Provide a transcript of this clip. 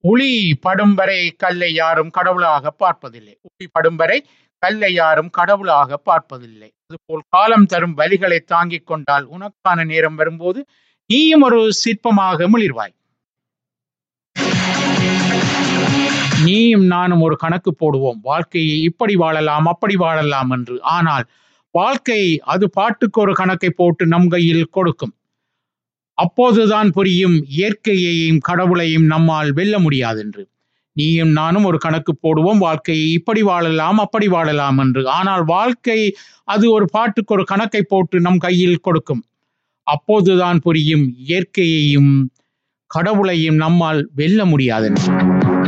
உளி படும் வரை கல்லை யாரும் கடவுளாக பார்ப்பதில்லை உளி படும் வரை கல்லை யாரும் கடவுளாக பார்ப்பதில்லை அதுபோல் காலம் தரும் வலிகளை தாங்கிக் கொண்டால் உனக்கான நேரம் வரும்போது நீயும் ஒரு சிற்பமாக மிளிர்வாய் நீயும் நானும் ஒரு கணக்கு போடுவோம் வாழ்க்கையை இப்படி வாழலாம் அப்படி வாழலாம் என்று ஆனால் வாழ்க்கை அது பாட்டுக்கு ஒரு கணக்கை போட்டு நம் கையில் கொடுக்கும் அப்போதுதான் புரியும் இயற்கையையும் கடவுளையும் நம்மால் வெல்ல முடியாதென்று நீயும் நானும் ஒரு கணக்கு போடுவோம் வாழ்க்கையை இப்படி வாழலாம் அப்படி வாழலாம் என்று ஆனால் வாழ்க்கை அது ஒரு பாட்டுக்கு ஒரு கணக்கை போட்டு நம் கையில் கொடுக்கும் அப்போதுதான் புரியும் இயற்கையையும் கடவுளையும் நம்மால் வெல்ல முடியாதென்று